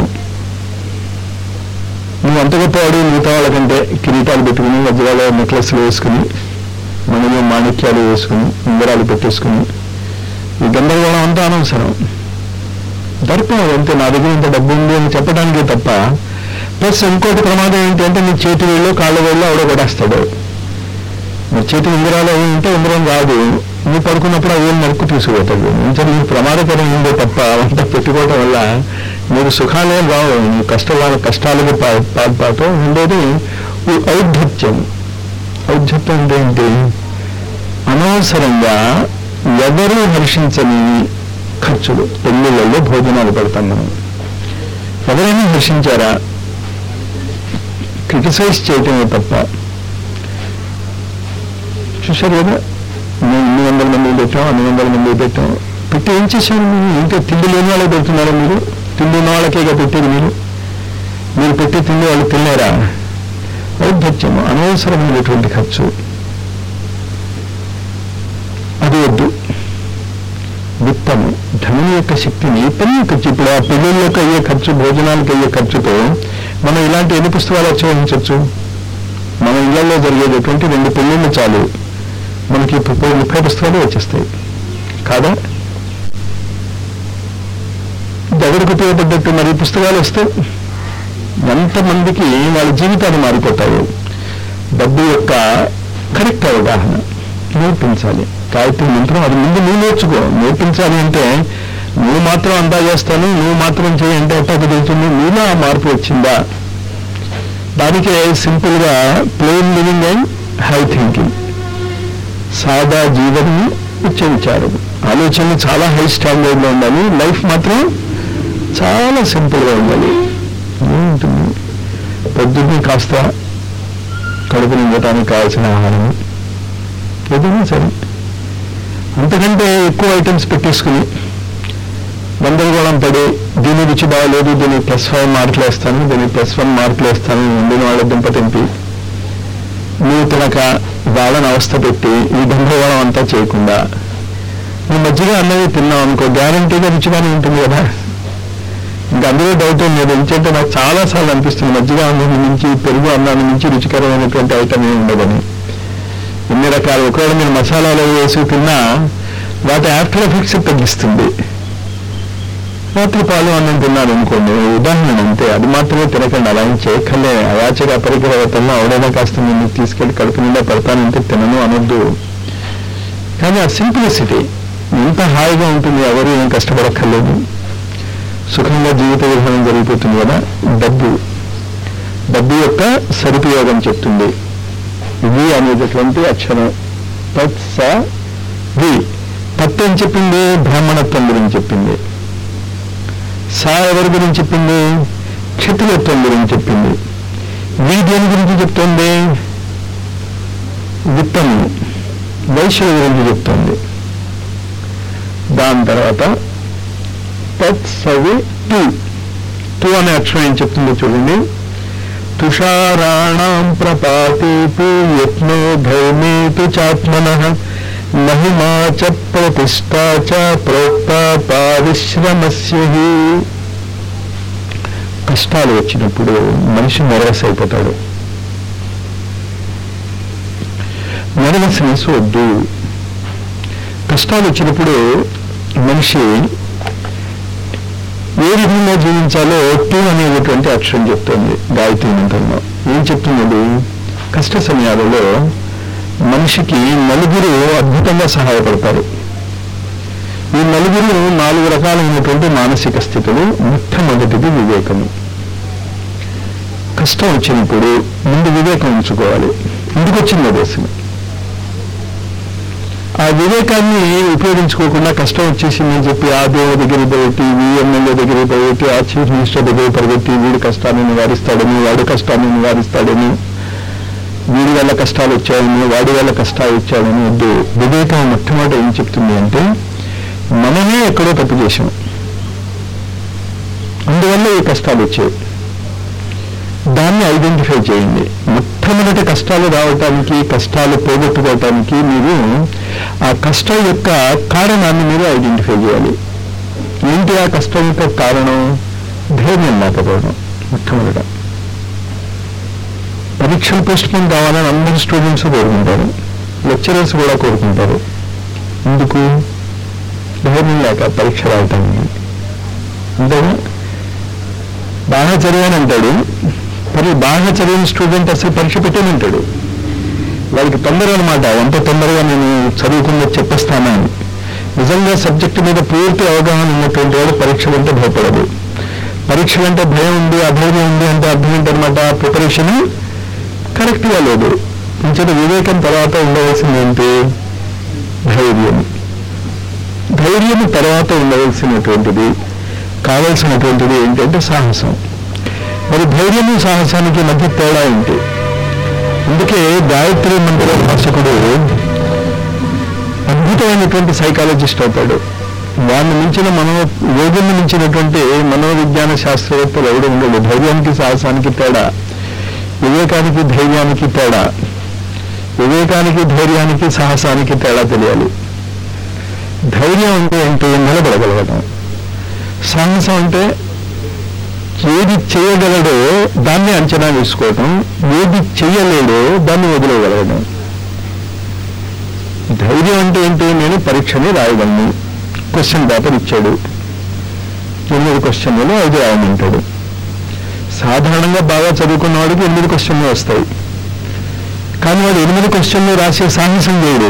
నువ్వు అంత గొప్పవాడు మిగతా వాళ్ళకంటే కిరీటాలు పెట్టుకుని వజ్రాల నెక్లెస్లు వేసుకుని మనలో మాణిక్యాలు వేసుకుని ఉంగరాలు పెట్టేసుకుని ఈ గందరగోళం అంతా అనవసరం దర్పం అంతే నా దగ్గర ఇంత డబ్బు ఉంది అని చెప్పడానికే తప్ప ప్లస్ ఇంకోటి ప్రమాదం ఏంటి అంటే నీ చేతి వేళ్ళు కాళ్ళ వేళ్ళు ఆవిడ కొడేస్తాడు మరి చేతి ఉంగరాలు అవి ఉంటే ఉంగరం రాదు నువ్వు పడుకున్నప్పుడు అవి నరుక్కు తీసుకుపోతాడు ఇంకా నీకు ప్రమాదకరం ఉందే తప్ప అంతా పెట్టుకోవటం వల్ల మీరు సుఖాలే రావు నీ కష్టాల కష్టాలకు పా- పాల్పాటు ఉండేది ఈ ఔద్ధత్యం ఔద్ధత్యం అంటే ఏంటి అనవసరంగా ఎవరూ హర్షించని ఖర్చులు పెళ్ళిళ్ళల్లో భోజనాలు పెడతాం మనం ఎవరైనా హర్షించారా క్రిటిసైజ్ చేయటమే తప్ప చూశారు కదా మేము ఇన్ని వందల మంది పెట్టాం అన్ని వందల మంది పెట్టాం పెట్టి ఏం చేశారు మీరు ఇంకా తిండి లేని వాళ్ళకి పెడుతున్నారా మీరు తిండి ఉన్న వాళ్ళకే ఇక పెట్టేది మీరు మీరు పెట్టి తిండి వాళ్ళు తిన్నారా ఔద్ధత్యము అనవసరమైనటువంటి ఖర్చు అది వద్దు విత్తము ధనం యొక్క శక్తిని పని ఖర్చు ఇప్పుడు ఆ పెళ్ళిళ్ళకి అయ్యే ఖర్చు భోజనాలకు అయ్యే ఖర్చుతో మనం ఇలాంటి ఎన్ని పుస్తకాలు వచ్చి మన ఇళ్లలో జరిగేటటువంటి రెండు పెళ్ళిళ్ళు చాలు మనకి ముప్పై ముప్పై పుస్తకాలు వచ్చేస్తాయి కాదా ఇది ఎవరికి ఉపయోగపడ్డట్టు మరి ఈ పుస్తకాలు వస్తే ఎంతమందికి వాళ్ళ జీవితాలు మారిపోతాయి డబ్బు యొక్క కరెక్ట్ అవగాహన నేర్పించాలి గాయత్రి మంత్రం అది ముందు నువ్వు నేర్చుకో నేర్పించాలి అంటే నువ్వు మాత్రం అందా చేస్తాను నువ్వు మాత్రం చేయి అంటే ఎట్టా కుదురుతుంది నీలో ఆ మార్పు వచ్చిందా దానికే సింపుల్ గా plain living and high thinking సాదా జీవనం ఉచ్చ విచారం ఆలోచనలు చాలా హై స్టాండర్డ్ లో ఉండాలి లైఫ్ మాత్రం చాలా సింపుల్ గా ఉండాలి ఏముంటుంది పొద్దున్నే కాస్త కడుపు నిండటానికి కావాల్సిన ఆహారం ఏదైనా సరే అంతకంటే ఎక్కువ ఐటమ్స్ పెట్టేసుకుని గందరగోళం పడి దీని రుచి బాగలేదు దీనికి ప్లస్ ఫైవ్ మార్కులు వేస్తాను దీనికి ప్లస్ వన్ మార్కులు వేస్తాను వండిన వాళ్ళ దుంప తెంపి నువ్వు తినక వాళ్ళని అవస్థ పెట్టి ఈ గందరగోళం అంతా చేయకుండా నువ్వు మజ్జిగ అన్నది తిన్నావు అనుకో గ్యారంటీగా రుచిగానే ఉంటుంది కదా ఇంకా అందులో డౌట్ ఏం లేదు ఎందుకంటే నాకు చాలా సార్లు అనిపిస్తుంది మజ్జిగ అన్నాన్ని మించి పెరుగు అన్నాన్ని మించి రుచికరమైనటువంటి ఐటమ్ ఏమి ఉండదని ఎన్ని రకాలు ఒకవేళ మీరు మసాలాలు వేసి తిన్నా వాటి ఆఫ్టర్ ఎఫెక్ట్స్ తగ్గిస్తుంది రాత్రి పాలు అన్నం తిన్నారు అనుకోండి ఉదాహరణ అంతే అది మాత్రమే తినకండి అలా ఏం చేయక్కర్లే అయాచక అపరికరవతల్లో ఎవడైనా కాస్త నిన్ను తీసుకెళ్లి కడుపు నిండా పెడతానంటే తినను అనొద్దు కానీ ఆ సింప్లిసిటీ ఎంత హాయిగా ఉంటుంది ఎవరు ఏం కష్టపడక్కర్లేదు సుఖంగా జీవిత విధానం జరిగిపోతుంది కదా డబ్బు డబ్బు యొక్క సదుపయోగం చెప్తుంది వి అనేటటువంటి అక్షరం తత్ స వి తత్వం ఏం చెప్పింది బ్రాహ్మణత్వం గురించి చెప్పింది సా ఎవరి గురించి చెప్పింది క్షత్రియత్వం గురించి చెప్పింది వీ దేని గురించి చెప్తుంది విత్తము వైశ్యుల గురించి చెప్తుంది దాని తర్వాత తత్ సవి తు తు అనే అక్షరం ఏం చెప్తుందో చూడండి తుషారాణం ప్రపాతేతు యత్నో ధర్మేతు చాత్మన మహిమా చ ప్రతిష్టా చ ప్రోక్త పారిశ్రమస్య హి. కష్టాలు వచ్చినప్పుడు మనిషి నెరవస్ అయిపోతాడు నెరవస్నెస్ వద్దు కష్టాలు వచ్చినప్పుడు మనిషి ఏ విధంగా జీవించాలో టూ అనేటటువంటి అక్షరం చెప్తుంది గాయత్రి మంత్రంలో ఏం చెప్తున్నది కష్ట సమయాలలో మనిషికి నలుగురు అద్భుతంగా సహాయపడతారు ఈ నలుగురు నాలుగు రకాలైనటువంటి మానసిక స్థితులు మొట్టమొదటిది వివేకము కష్టం వచ్చినప్పుడు ముందు వివేకం ఉంచుకోవాలి ఎందుకు వచ్చిందో దేశం ఆ వివేకాన్ని ఉపయోగించుకోకుండా కష్టం వచ్చేసిందని చెప్పి ఆ దేవుడి దగ్గర పోయి ఈ ఎమ్మెల్యే దగ్గర పోయి ఆ చీఫ్ మినిస్టర్ దగ్గర పరిగెత్తి వీడి కష్టాన్ని నివారిస్తాడని వాడి కష్టాన్ని నివారిస్తాడని వీడి వల్ల కష్టాలు వచ్చాయని వాడి వల్ల కష్టాలు వచ్చాయని వద్దు వివేకం మొట్టమొదటి ఏం చెప్తుంది అంటే మనమే ఎక్కడో తప్పు చేశాం అందువల్ల ఈ కష్టాలు వచ్చాయి దాన్ని ఐడెంటిఫై చేయండి మొట్టమొదటి కష్టాలు రావటానికి కష్టాలు పోగొట్టుకోవటానికి మీరు ఆ కష్టం యొక్క కారణాన్ని మీరు ఐడెంటిఫై చేయాలి ఏంటి ఆ కష్టం యొక్క కారణం ధైర్యం లేకపోవడం మొట్టమొదట పరీక్షలు పోస్ట్ పోన్ కావాలని అందరు స్టూడెంట్స్ కోరుకుంటారు లెక్చరర్స్ కూడా కోరుకుంటారు ఎందుకు ధైర్యం లేక పరీక్ష రాయటానికి అంతేగా బాగా చదివానంటాడు మరి బాగా చదివిన స్టూడెంట్ అసలు పరీక్ష పెట్టానంటాడు వాడికి తొందర అనమాట ఎంత తొందరగా నేను చదువుకుందో చెప్పేస్తానని నిజంగా సబ్జెక్టు మీద పూర్తి అవగాహన ఉన్నటువంటి వాడు పరీక్షలు అంటే భయపడదు పరీక్షలు అంటే భయం ఉంది అధైర్యం ఉంది అంటే అర్థం ఏంటనమాట ప్రిపరేషన్ కరెక్ట్గా లేదు ఇంచేత వివేకం తర్వాత ఉండవలసింది ఏంటి ధైర్యం ధైర్యం తర్వాత ఉండవలసినటువంటిది కావలసినటువంటిది ఏంటంటే సాహసం మరి ధైర్యము సాహసానికి మధ్య తేడా ఏంటి అందుకే గాయత్రి మంత్ర భాషకుడు అద్భుతమైనటువంటి సైకాలజిస్ట్ అవుతాడు వాడిని మించిన మనో యోగుని మించినటువంటి మనోవిజ్ఞాన శాస్త్రవేత్తలు ఎవడు ఉండడు ధైర్యానికి సాహసానికి తేడా వివేకానికి ధైర్యానికి తేడా వివేకానికి ధైర్యానికి సాహసానికి తేడా తెలియాలి ధైర్యం అంటే ఏంటి నిలబడగలగడం సాహసం అంటే ఏది చేయగలడో దాన్ని అంచనా వేసుకోవటం ఏది చేయలేడో దాన్ని వదిలేయగలగడం ధైర్యం అంటే ఏంటి నేను పరీక్షని రాయగలను క్వశ్చన్ పేపర్ ఇచ్చాడు ఎనిమిది క్వశ్చన్లలో ఐదు రాయమంటాడు సాధారణంగా బాగా చదువుకున్న వాడికి ఎనిమిది క్వశ్చన్లు వస్తాయి కానీ వాడు ఎనిమిది క్వశ్చన్లు రాసే సాహసం చేయడు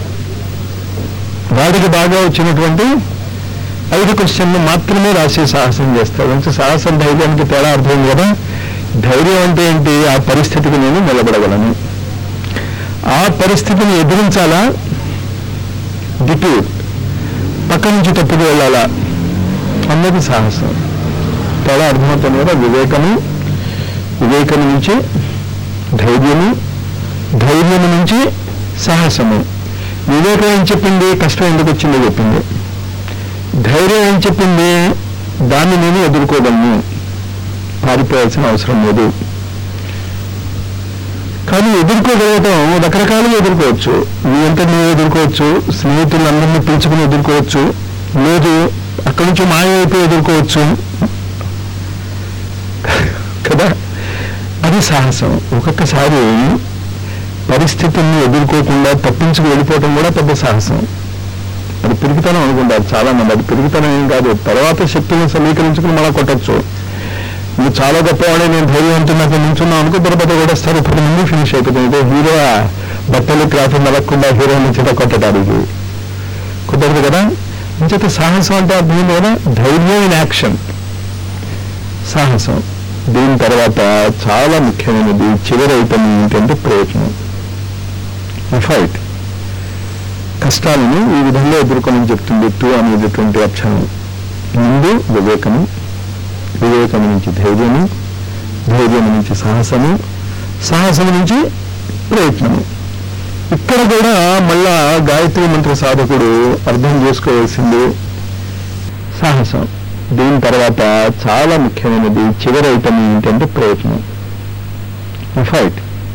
వాడికి బాగా వచ్చినటువంటి ఐదు క్వశ్చన్లు మాత్రమే రాసే సాహసం చేస్తాడు అంటే సాహసం ధైర్యానికి తేడా అర్థం కదా ధైర్యం అంటే ఏంటి ఆ పరిస్థితికి నేను నిలబడగలను ఆ పరిస్థితిని ఎదిరించాలా దిట్టు పక్క నుంచి తప్పుకు వెళ్ళాలా అన్నది సాహసం తేడా అర్థమవుతుంది కదా వివేకము వివేకము నుంచి ధైర్యము ధైర్యము నుంచి సాహసము వివేకం ఏం చెప్పింది కష్టం ఎందుకు వచ్చిందో చెప్పింది ధైర్యం ఏం చెప్పింది దాన్ని నేను ఎదుర్కోగలను పారిపోవాల్సిన అవసరం లేదు కానీ ఎదుర్కోగలగటం రకరకాలుగా ఎదుర్కోవచ్చు నీ ఎంత నువ్వు ఎదుర్కోవచ్చు స్నేహితులందరినీ పిలుచుకుని ఎదుర్కోవచ్చు లేదు అక్కడి నుంచి మాయమైపోయి ఎదుర్కోవచ్చు కదా అది సాహసం ఒక్కొక్కసారి పరిస్థితుల్ని ఎదుర్కోకుండా తప్పించుకు వెళ్ళిపోవటం కూడా పెద్ద సాహసం అది పిరిగితనం అనుకుంటారు చాలా మంది అది పిరిగితనం ఏం కాదు తర్వాత శక్తిని సమీకరించుకుని మళ్ళా కొట్టచ్చు నువ్వు చాలా గొప్పవాడే నేను ధైర్యవంతున్నట్టు నించున్నావు అనుకో దొరపత కూడా వస్తారు ఇప్పుడు ముందు ఫినిష్ అయిపోతుంది ఇదే హీరో బట్టలు క్రాఫ్ నలగకుండా హీరోని చేత కొట్టడానికి కుదరదు కదా ఇంచేత సాహసం అంటే అర్థం ఏంటి కదా ధైర్యం ఇన్ యాక్షన్ సాహసం దీని తర్వాత చాలా ముఖ్యమైనది చివరి ఐటమ్ ఏంటంటే ప్రయత్నం ఫైట్ కష్టాలను ఈ విధంగా ఎదుర్కొనని చెప్తుంది టూ అనేటటువంటి అక్షరం ముందు వివేకము వివేకము నుంచి ధైర్యము ధైర్యం నుంచి సాహసము సాహసము నుంచి ప్రయత్నము ఇక్కడ కూడా మళ్ళా గాయత్రి మంత్ర సాధకుడు అర్థం చేసుకోవాల్సింది సాహసం దీని తర్వాత చాలా ముఖ్యమైనది చివరి ఐటమ్ ఏంటంటే ప్రయత్నం ఫైట్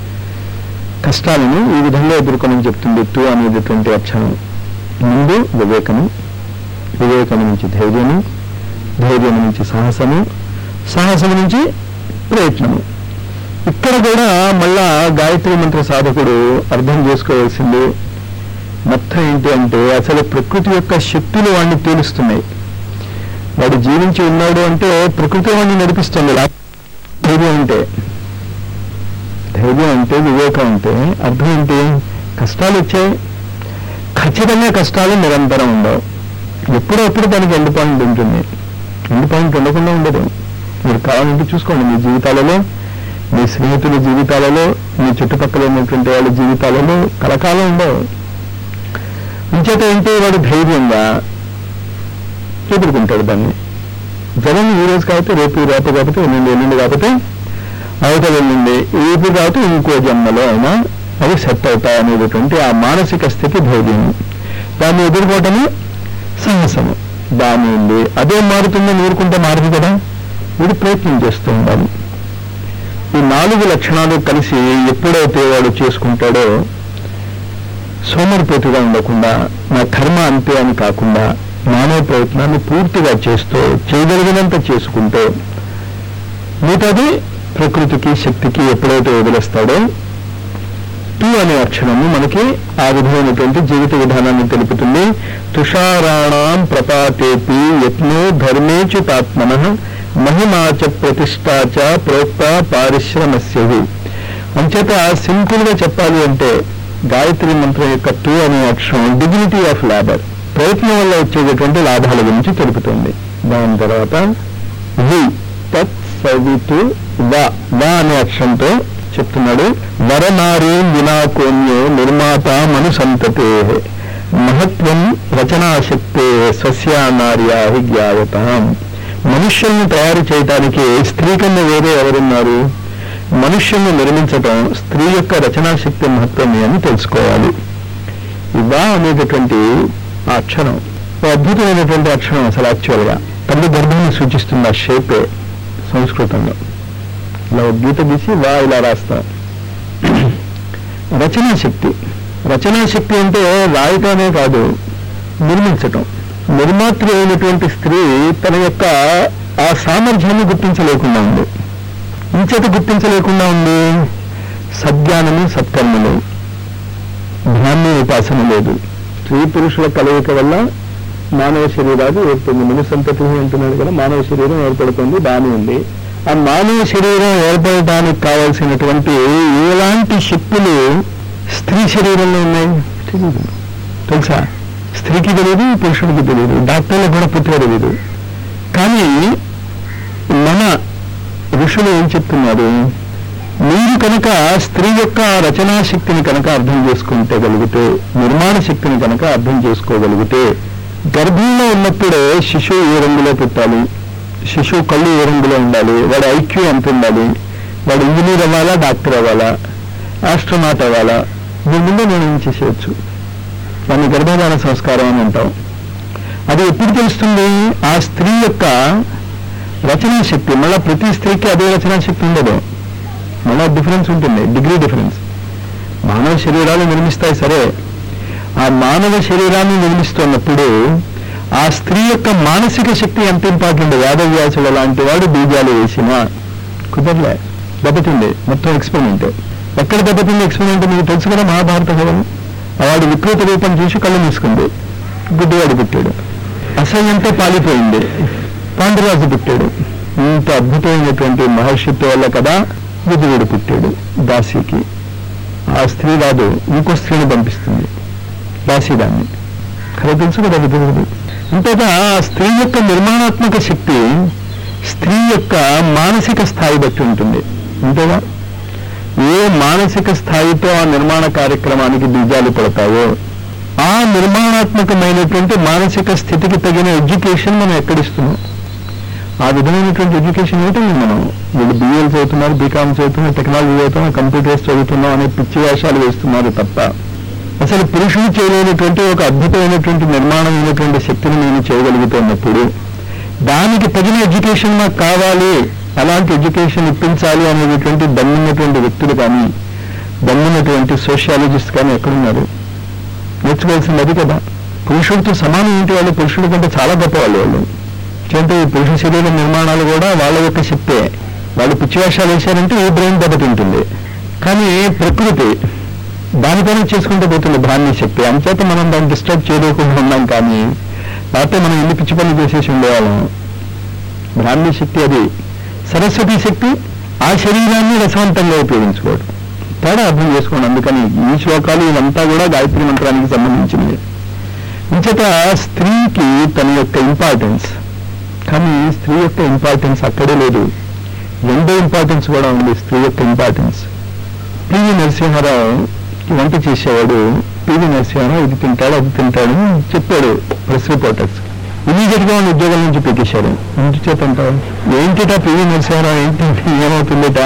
కష్టాలను ఈ విధంగా ఎదుర్కొనని చెప్తుంది టూ అనేటటువంటి అక్షరం ముందు వివేకము వివేకము నుంచి ధైర్యము ధైర్యం నుంచి సాహసము సాహసము నుంచి ప్రయత్నము ఇక్కడ కూడా మళ్ళా గాయత్రి మంత్ర సాధకుడు అర్థం చేసుకోవాల్సింది మొత్తం ఏంటి అంటే అసలు ప్రకృతి యొక్క శక్తులు వాడిని తేలుస్తున్నాయి వాడు జీవించి ఉన్నాడు అంటే ప్రకృతి వాడిని నడిపిస్తుంది లా- ధైర్యం అంటే ధైర్యం అంటే వివేకం అంటే అర్థం ఏంటి కష్టాలు వచ్చాయి ఖచ్చితంగా కష్టాలు నిరంతరం ఉండవు ఎప్పుడో అప్పుడు దానికి ఎండ్ పాయింట్ ఉంటుంది ఎండ్ పాయింట్ ఉండకుండా ఉండదు మీరు కావాలంటే చూసుకోండి మీ జీవితాలలో మీ స్నేహితుల జీవితాలలో మీ చుట్టుపక్కల ఉన్నటువంటి వాళ్ళ జీవితాలలో కలకాలం ఉండవు ఇంచేత ఏంటి వాడు ధైర్యంగా ఎదుర్కొంటాడు దాన్ని జనం ఈ రోజు కాకపోతే రేపు రేపు కాకపోతే ఎల్లుండి ఎల్లుండి కాకపోతే అవతల ఎల్లుండి రేపు కాకపోతే ఇంకో జన్మలో అయినా అవి సెట్ అవుతాయి అనేటటువంటి ఆ మానసిక స్థితి ధైర్యం దాన్ని ఎదుర్కోవటము సాహసము దాని ఉంది అదే మారుతుందని ఊరుకుంటే మారదు కదా వీడు ప్రయత్నం చేస్తూ ఉండాలి ఈ నాలుగు లక్షణాలు కలిసి ఎప్పుడైతే వాడు చేసుకుంటాడో సోమరిపోతుగా ఉండకుండా నా కర్మ అంతే అని కాకుండా మానవ ప్రయత్నాన్ని పూర్తిగా చేస్తూ చేయగలిగినంత చేసుకుంటూ మిగతాది ప్రకృతికి శక్తికి ఎప్పుడైతే వదిలేస్తాడో టూ అనే అక్షరము మనకి ఆ విధమైనటువంటి జీవిత విధానాన్ని తెలుపుతుంది తుషారాణం ప్రపాతేపి యత్నో ధర్మేచుతాత్మన మహిమాచ ప్రతిష్టాచ ప్రోక్త పారిశ్రమస్యవి అంచేత సింపుల్ గా చెప్పాలి అంటే గాయత్రి మంత్రం యొక్క టూ అనే అక్షరం డిగ్నిటీ ఆఫ్ లేబర్ ప్రయత్నం వల్ల వచ్చేటటువంటి లాభాల గురించి తెలుపుతుంది దాని తర్వాత వి తత్ సవితు వ వ అనే అక్షరంతో చెప్తున్నాడు వరనారీ వినాకోన్యో నిర్మాత మను సంతతే మహత్వం రచనాశక్తే స్వస్యానార్యా జ్ఞాయతాం మనుష్యుల్ని తయారు చేయటానికి స్త్రీ కన్నా వేరే ఎవరున్నారు మనుష్యుల్ని నిర్మించటం స్త్రీ యొక్క రచనాశక్తి మహత్వమే అని తెలుసుకోవాలి ఇవా అనేటటువంటి ఆ అక్షరం ఓ అద్భుతమైనటువంటి అక్షరం అసలు యాక్చువల్గా తల్లి గర్భాన్ని సూచిస్తుంది ఆ షేపే సంస్కృతంలో ఇలా ఒక గీత గీసి వా ఇలా రాస్తా రచనా శక్తి రచనా శక్తి అంటే రాయటమే కాదు నిర్మించటం నిర్మాతృ అయినటువంటి స్త్రీ తన యొక్క ఆ సామర్థ్యాన్ని గుర్తించలేకుండా ఉంది ఇంచేత గుర్తించలేకుండా ఉంది సజ్ఞానము సత్కర్మలు బ్రాహ్మీ ఉపాసన లేదు స్త్రీ పురుషుల కలయిక వల్ల మానవ శరీరాలు ఏర్పడింది మను సంతతి అంటున్నాడు కదా మానవ శరీరం ఏర్పడుతుంది బాగానే ఉంది ఆ మానవ శరీరం ఏర్పడటానికి కావాల్సినటువంటి ఎలాంటి శక్తులు స్త్రీ శరీరంలో ఉన్నాయి తెలియదు తెలుసా స్త్రీకి తెలియదు పురుషుడికి తెలియదు డాక్టర్లకు కూడా పుట్టుక తెలియదు కానీ మన ఋషులు ఏం చెప్తున్నారు మీరు కనుక స్త్రీ యొక్క రచనా శక్తిని కనుక అర్థం చేసుకుంటే గలిగితే నిర్మాణ శక్తిని కనుక అర్థం చేసుకోగలిగితే గర్భంలో ఉన్నప్పుడే శిశువు ఏ రంగులో పుట్టాలి శిశువు కళ్ళు ఏ రంగులో ఉండాలి వాడి ఐక్యూ ఎంత ఉండాలి వాడు ఇంజనీర్ అవ్వాలా డాక్టర్ అవ్వాలా ఆస్ట్రోనాట్ అవ్వాలా దీని ముందే నిర్ణయం చేసేయచ్చు దాన్ని గర్భధారణ సంస్కారం అని అంటాం అది ఎప్పుడు తెలుస్తుంది ఆ స్త్రీ యొక్క రచనా శక్తి మళ్ళీ ప్రతి స్త్రీకి అదే రచనా శక్తి ఉండదు మళ్ళా డిఫరెన్స్ ఉంటుంది డిగ్రీ డిఫరెన్స్ మానవ శరీరాలు నిర్మిస్తాయి సరే ఆ మానవ శరీరాన్ని నిర్మిస్తున్నప్పుడు ఆ స్త్రీ యొక్క మానసిక శక్తి ఎంత ఇంపార్టెంట్ వేదవ్యాసుడు లాంటి వాడు బీజాలు వేసినా కుదరలే దెబ్బతింది మొత్తం ఎక్స్పెరిమెంట్ ఎక్కడ దెబ్బతింది ఎక్స్పెరిమెంట్ మీకు తెలుసు కదా మహాభారత కథలు వాడు వికృత రూపం చూసి కళ్ళు మూసుకుంది గుడ్డివాడు పుట్టాడు అసహ్యంతో పాలిపోయింది పాండురాజు పుట్టాడు ఇంత అద్భుతమైనటువంటి మహర్షిత్వ వల్ల కదా విధువుడు పుట్టాడు దాసికి ఆ స్త్రీ రాదు ఇంకో స్త్రీని పంపిస్తుంది దాసి దాన్ని కథ తెలుసు కదా విధువుడు అంతేగా ఆ స్త్రీ యొక్క నిర్మాణాత్మక శక్తి స్త్రీ యొక్క మానసిక స్థాయి బట్టి ఉంటుంది అంతేగా ఏ మానసిక స్థాయితో ఆ నిర్మాణ కార్యక్రమానికి బీజాలు పడతాయో ఆ నిర్మాణాత్మకమైనటువంటి మానసిక స్థితికి తగిన ఎడ్యుకేషన్ మనం ఎక్కడిస్తున్నాం ఆ విధమైనటువంటి ఎడ్యుకేషన్ ఏంటండి మనం వీళ్ళు బీఏలు చదువుతున్నారు బీకామ్ చదువుతున్నారు టెక్నాలజీ చదువుతున్నారు కంప్యూటర్స్ చదువుతున్నాం అనే పిచ్చి వేషాలు వేస్తున్నారు తప్ప అసలు పురుషుడు చేయలేనటువంటి ఒక అద్భుతమైనటువంటి నిర్మాణమైనటువంటి శక్తిని నేను చేయగలుగుతున్నప్పుడు దానికి తగిన ఎడ్యుకేషన్ నాకు కావాలి అలాంటి ఎడ్యుకేషన్ ఇప్పించాలి అనేటువంటి దమ్మున్నటువంటి వ్యక్తులు కానీ దమ్మున్నటువంటి సోషియాలజిస్ట్ కానీ ఎక్కడున్నారు నేర్చుకోవాల్సింది అది కదా పురుషుడితో సమానం ఏంటి వాళ్ళు పురుషుడి కంటే చాలా గొప్ప వాళ్ళు వాళ్ళు అంటే ఈ పురుష శరీర నిర్మాణాలు కూడా వాళ్ళ యొక్క శక్తే వాళ్ళు పిచ్చి వేషాలు వేశారంటే ఈ బ్రెయిన్ దెబ్బతింటుంది కానీ ప్రకృతి దానిపైన చేసుకుంటూ పోతుంది బ్రాహ్మీ శక్తి అంచేత మనం దాన్ని డిస్టర్బ్ చేయలేకుండా ఉన్నాం కానీ లేకపోతే మనం ఎన్ని పిచ్చి పనులు చేసేసి ఉండేవాళ్ళం బ్రాహ్మీ శక్తి అది సరస్వతి శక్తి ఆ శరీరాన్ని రసవంతంగా ఉపయోగించుకోవడం తేడా అర్థం చేసుకోండి అందుకని ఈ శ్లోకాలు ఇవంతా కూడా గాయత్రి మంత్రానికి సంబంధించినవి ఇంచేత స్త్రీకి తన యొక్క ఇంపార్టెన్స్ కానీ స్త్రీ యొక్క ఇంపార్టెన్స్ అక్కడే లేదు రెండో ఇంపార్టెన్స్ కూడా ఉంది స్త్రీ యొక్క ఇంపార్టెన్స్ పివి నరసింహారావు వంట చేసేవాడు పివి నరసింహారావు ఇది తింటాడు అది తింటాడు అని చెప్పాడు ప్రెస్ రిపోర్టర్స్ ఇమీడియట్ గా వాళ్ళు ఉద్యోగాల నుంచి పెట్టేశారు ఇంటి చేత అంటావు ఏంటిటా పివి నరసింహారావు ఏంటి ఏమవుతుందిట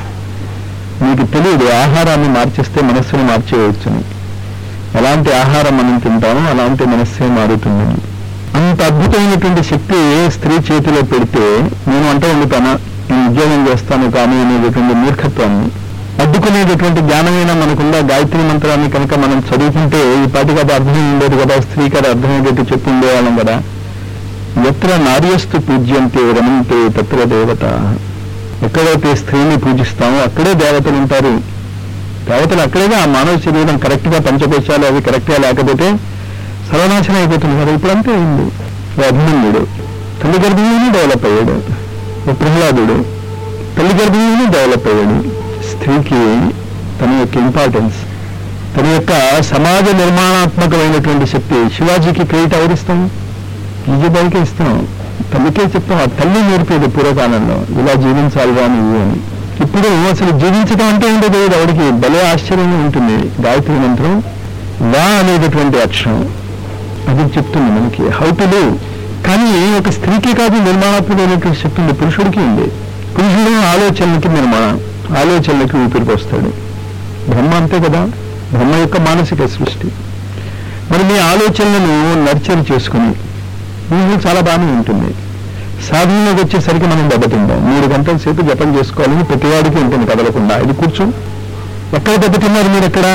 మీకు తెలియదు ఆహారాన్ని మార్చేస్తే మనస్సును మార్చేయవచ్చని ఎలాంటి ఆహారం మనం తింటామో అలాంటి మనస్సే మారుతుందని అంత అద్భుతమైనటువంటి శక్తి స్త్రీ చేతిలో పెడితే నేను వంట వండుతానా నేను ఉద్యోగం చేస్తాను కానీ అనేటటువంటి మూర్ఖత్వాన్ని అడ్డుకునేటటువంటి జ్ఞానమైన మనకుందా గాయత్రి మంత్రాన్ని కనుక మనం చదువుకుంటే ఈ పాటికి అది అర్థం ఉండేది కదా స్త్రీకి అది అర్థమయ్యేటట్టు చెప్పి ఉండేవాళ్ళం కదా ఎత్ర నార్యస్తు పూజ్యంతే రమంతే తత్ర దేవత ఎక్కడైతే స్త్రీని పూజిస్తామో అక్కడే దేవతలు ఉంటారు దేవతలు అక్కడేగా ఆ మానవ శరీరం కరెక్ట్ గా పంచకోశాలు అవి కరెక్ట్ గా లేకపోతే సర్వనాశనం అయిపోతుంది కదా ఇప్పుడు అంతే అయింది ఓ అభిమన్యుడు తల్లి గర్భంలోనే డెవలప్ అయ్యాడు ఓ ప్రహ్లాదుడు తల్లి గర్భంలోనే డెవలప్ అయ్యాడు స్త్రీకి తన యొక్క ఇంపార్టెన్స్ తన యొక్క సమాజ నిర్మాణాత్మకమైనటువంటి శక్తి శివాజీకి క్రెడిట్ ఎవరిస్తాం విజయబాయికే ఇస్తాం తల్లికే చెప్తాం ఆ తల్లి నేర్పేది పూర్వకాలంలో ఇలా జీవించాలిగా నువ్వు అని ఇప్పుడు అసలు జీవించడం అంటే ఏంటో తెలియదు ఆవిడకి భలే ఆశ్చర్యంగా ఉంటుంది గాయత్రి మంత్రం వా అనేటటువంటి అక్షరం అది చెప్తుంది మనకి హౌ టు లివ్ కానీ ఒక స్త్రీకి కాదు నిర్మాణాత్మకమైనటువంటి శక్తి ఉంది పురుషుడికి ఉంది పురుషుడు ఆలోచనలకి నిర్మాణం ఆలోచనలకి ఊపిరికి వస్తాడు బ్రహ్మ అంతే కదా బ్రహ్మ యొక్క మానసిక సృష్టి మరి మీ ఆలోచనలను నర్చర్ చేసుకుని మీకు చాలా బాగానే ఉంటుంది సాధనలోకి వచ్చేసరికి మనం దెబ్బతింటాం మూడు గంటల సేపు జపం చేసుకోవాలని ప్రతివాడికి ఉంటుంది కదలకుండా ఇది కూర్చో ఎక్కడ దెబ్బతిన్నారు మీరు ఎక్కడ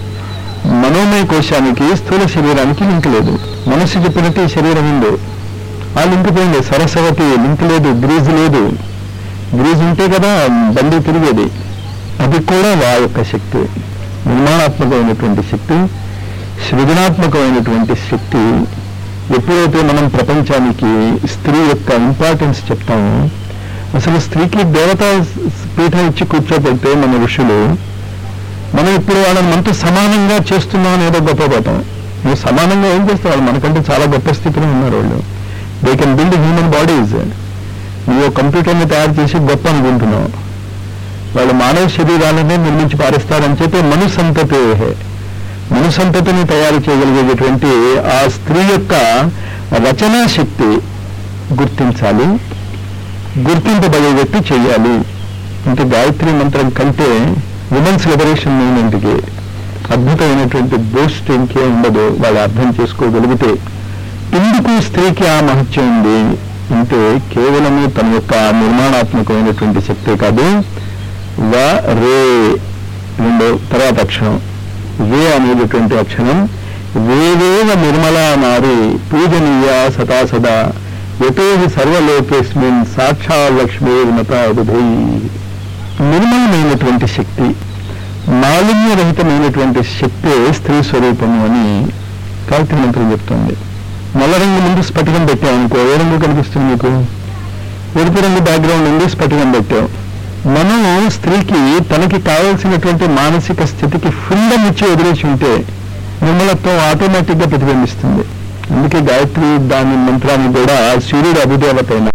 మనోమయ కోశానికి స్థూల శరీరానికి లింక్ లేదు మనస్సు చెప్పినట్టు ఈ శరీరం ఉంది ఆ లింక్ పోయింది సరస్వతి లింక్ లేదు గ్రీజ్ లేదు గ్రీజ్ ఉంటే కదా బండి తిరిగేది అది కూడా వా యొక్క శక్తి నిర్మాణాత్మకమైనటువంటి శక్తి సృజనాత్మకమైనటువంటి శక్తి ఎప్పుడైతే మనం ప్రపంచానికి స్త్రీ యొక్క ఇంపార్టెన్స్ చెప్తామో అసలు స్త్రీకి దేవతా పీఠం ఇచ్చి కూర్చోబెడితే మన ఋషులు మనం ఇప్పుడు వాళ్ళని మనతో సమానంగా చేస్తున్నాం అనేదో గొప్ప పడతాం నువ్వు సమానంగా ఏం చేస్తావు వాళ్ళు మనకంటే చాలా గొప్ప స్థితిలో ఉన్నారు వాళ్ళు they can build human bodies నువ్వు కంప్యూటర్ని తయారు చేసి గొప్ప అనుకుంటున్నావు వాళ్ళు మానవ శరీరాలనే నిర్మించి పారేస్తారని చెప్పి మనుసంతతే మనుసంతతిని తయారు చేయగలిగేటటువంటి ఆ స్త్రీ యొక్క రచనా శక్తి గుర్తించాలి గుర్తింపబడేటట్టు చేయాలి అంటే గాయత్రి మంత్రం కంటే ఉమెన్స్ లిబరేషన్ మూవ్మెంట్కి అద్భుతమైనటువంటి బూస్ట్ ఇంకే ఉండదు వాళ్ళు అర్థం చేసుకోగలిగితే ఎందుకు స్త్రీకి ఆ మహత్యం ఉంది అంటే కేవలము తన యొక్క నిర్మాణాత్మకమైనటువంటి శక్తే కాదు వ రే రెండో తర్వాత అక్షరం వే అనేటటువంటి అక్షరం వేవేవ నిర్మలా నారి పూజనీయ సదా సదా యతో హి సర్వలోకేస్మిన్ సాక్షా లక్ష్మీ ఉన్నత నిర్మలమైనటువంటి శక్తి మాలిన్యరహితమైనటువంటి శక్తే స్త్రీ స్వరూపము అని గాయత్రి మంత్రం చెప్తుంది నల్ల రంగు ముందు స్ఫటికం పెట్టాం అనుకో ఏ రంగు కనిపిస్తుంది మీకు ఎరుపు రంగు బ్యాక్గ్రౌండ్ ఉంది స్ఫటికం పెట్టాం మనం స్త్రీకి తనకి కావాల్సినటువంటి మానసిక స్థితికి ఫ్రీడమ్ ఇచ్చి వదిలేసి ఉంటే నిర్మలత్వం ఆటోమేటిక్ గా ప్రతిబింబిస్తుంది అందుకే గాయత్రి దాని మంత్రాన్ని కూడా సూర్యుడు అభిదేవత అయిన